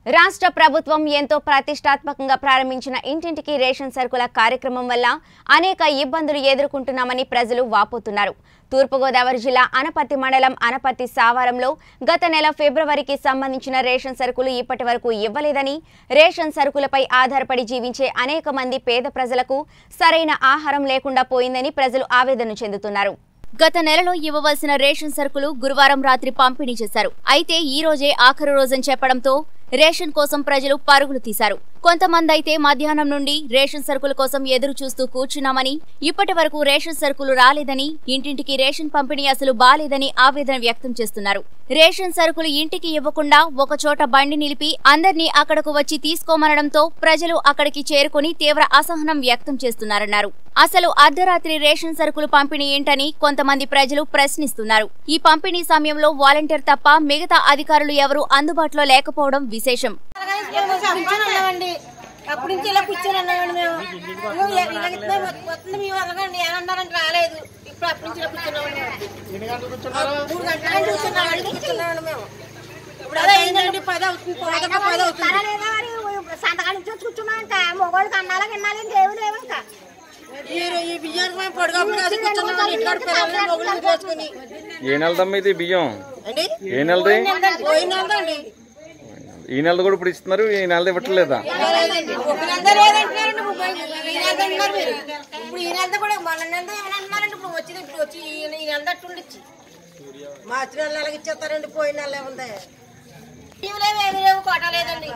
రాష్ట్ర ప్రభుత్వం ఎంతో ప్రతిష్టాత్మకంగా ప్రారంభించిన ఇంటింటికి రేషన్ సరుకుల కార్యక్రమం వల్ల అనేక ఇబ్బందులు ఎదుర్కొంటున్నామని ప్రజలు వాపోతున్నారు తూర్పుగోదావరి జిల్లా అనపర్తి మండలం అనపర్తి సావారంలో గత నెల ఫిబ్రవరికి సంబంధించిన రేషన్ సరుకులు ఇప్పటి వరకు ఇవ్వలేదని రేషన్ సరుకులపై ఆధారపడి జీవించే అనేక మంది పేద ప్రజలకు సరైన ఆహారం లేకుండా పోయిందని ప్రజలు ఆవేదన చెందుతున్నారు గత నెలలో ఇవ్వవలసిన రేషన్ సరుకులు గురువారం రాత్రి పంపిణీ చేశారు అయితే ఈ రోజే ఆఖరు రోజని చెప్పడంతో రేషన్ కోసం ప్రజలు పరుగులు తీశారు కొంతమంది అయితే మధ్యాహ్నం నుండి రేషన్ సరుకుల కోసం ఎదురు చూస్తూ కూర్చున్నామని ఇప్పటి వరకు రేషన్ సరుకులు రాలేదని ఇంటింటికి రేషన్ పంపిణీ అసలు బాలేదని ఆవేదన వ్యక్తం చేస్తున్నారు రేషన్ సరుకులు ఇంటికి ఇవ్వకుండా ఒక చోట బండి నిలిపి అందర్నీ అక్కడకు వచ్చి తీసుకోమనడంతో ప్రజలు అక్కడికి చేరుకుని తీవ్ర అసహనం వ్యక్తం చేస్తున్నారన్నారు అసలు అర్ధరాత్రి రేషన్ సరుకులు పంపిణీ ఏంటని కొంతమంది ప్రజలు ప్రశ్నిస్తున్నారు ఈ పంపిణీ సమయంలో వాలంటీర్ తప్ప మిగతా అధికారులు ఎవరూ అందుబాటులో లేకపోవడం విశేషం కూర్చొని ఉన్నామండి అప్పటి నుంచి ఇలా కూర్చొని ఉన్నామండి మేము ఇదిగో ఇలా- ఇలా ఇస్తే వస్తుంది మీ వల్లకండి ఏమన్నారంటే రాలేదు ఇప్పుడు అప్పటి నుంచి ఇలా కూర్చున్నామండి మేము. మూడు గంటల నుంచి కూర్చున్నామండి కూర్చున్నామండి మేము ఇప్పుడు అదే అయిందండి పది అవుతుంది పదకొండు పది అవుతుంది సంతకాల నుంచి వచ్చి కూర్చున్నాం ఇంకా మొగోళ్ళకి అన్నాలా విన్నాలి ఇంకేమి లేవు ఇంకా ఈ ఈ బియ్యానికి మేము పొడగప్పుడు కాదు కూర్చున్నామండి ఇంటికాడ పిల్లల్ని మొగుళ్ళు చేసుకుని ఏ నెలదమ్మా ఇది బియ్యం అండి ఏ నెలది పోయిన నెలదండి ఈ నెలది కూడా ఇప్పుడు ఇస్తున్నారు ఈ నెలది ఇవ్వట్లేదా లేదండి ఒక నెలతో లేదంటున్నారండి ఇప్పుడు ఈ నెలతో అంటున్నారు మీరు ఇప్పుడు ఈ నెలతో కూడా మన నెలతో ఏమైనా అంటున్నారండి ఇప్పుడు వచ్చింది ఇప్పుడు వచ్చి ఈ ఈ నెల తట్టు ఉండొచ్చు మార్చి నెల నెలకి ఇచ్చేస్తారండి పోయిన నెల ఏముంది ఇవి లేవు ఏమి లేవు కోట లేదండి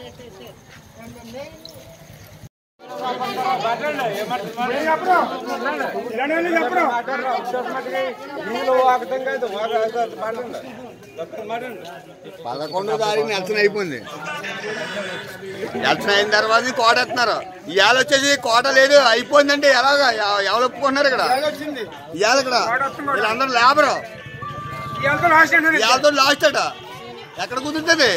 పదకొండో తారీఖు ఎలక్షన్ అయిపోయింది ఎలక్షన్ అయిన తర్వాత కోట ఎత్తున్నారు ఇవాళ వచ్చేసి కోట లేదు అయిపోయిందంటే ఎలాగా ఎవ- ఎవరు ఒప్పుకుంటున్నారు ఇక్కడ ఇవాళ ఇక్కడ వీళ్ళందరూ లేబరు ఇవాళతో లాస్ట్ అట ఎక్కడ కుదురుతుంది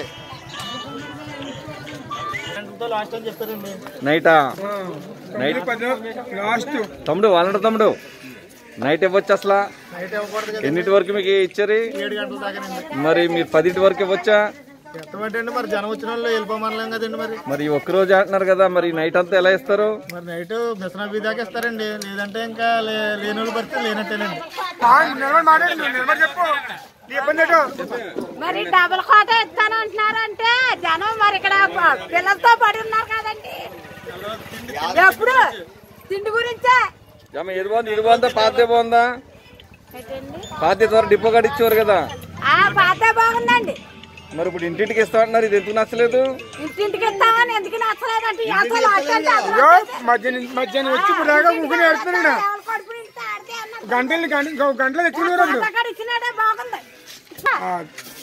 నైటా నైట్ లాస్ట్ తమ్ముడు వాళ్ళంట తమ్ముడు నైట్ ఇవ్వచ్చు అసలు ఎన్నిటి వరకు మీకు ఇచ్చారు మరి మీరు పదింటి వరకు ఇవ్వచ్చా ఎంతమంది అండి మరి జనం వచ్చిన వాళ్ళు వెళ్ళిపోమనలేం కదండి మరి మరి ఈ ఒక్క రోజు అంటున్నారు కదా మరి నైట్ అంతా ఎలా ఇస్తారు మరి నైట్ మిషన్ బీ దాకా ఇస్తారండి లేదంటే ఇంకా లే- లేని వాళ్ళు పరిస్థితి లేనట్టేనండి మరి డబుల్ కోట ఇస్తాను అంటున్నారు అంటే జనం మరి ఇక్కడ పిల్లలతో పడి ఉన్నారు కదండి ఎప్పుడు తిండి గురించే ఏమ్మా, ఏది బాగుంది ఇది బాగుందా పాతే బాగుందా పాతే ద్వారా డిపో కాడ ఇచ్చేవారు కదా ఆ పాతే బాగుందండి మరి ఇప్పుడు ఇంటింటికి ఇస్తా అంటున్నారు ఇది ఎందుకు నచ్చలేదు ఇంటింటికి ఇస్తామని ఎందుకు నచ్చలేదంటే అసలు అసలు అయ్యో మధ్యాహ్నం మధ్యాహ్నం వచ్చి ఇప్పుడు దాకా ఊపిరి ఏడుతున్నాడు కడుపు నిండితే ఆడితే అన్న గంటలు గంటలు తెచ్చుకున్నారు అప్పుడు అక్కడ ఇచ్చినాడే బాగుంది ఆ,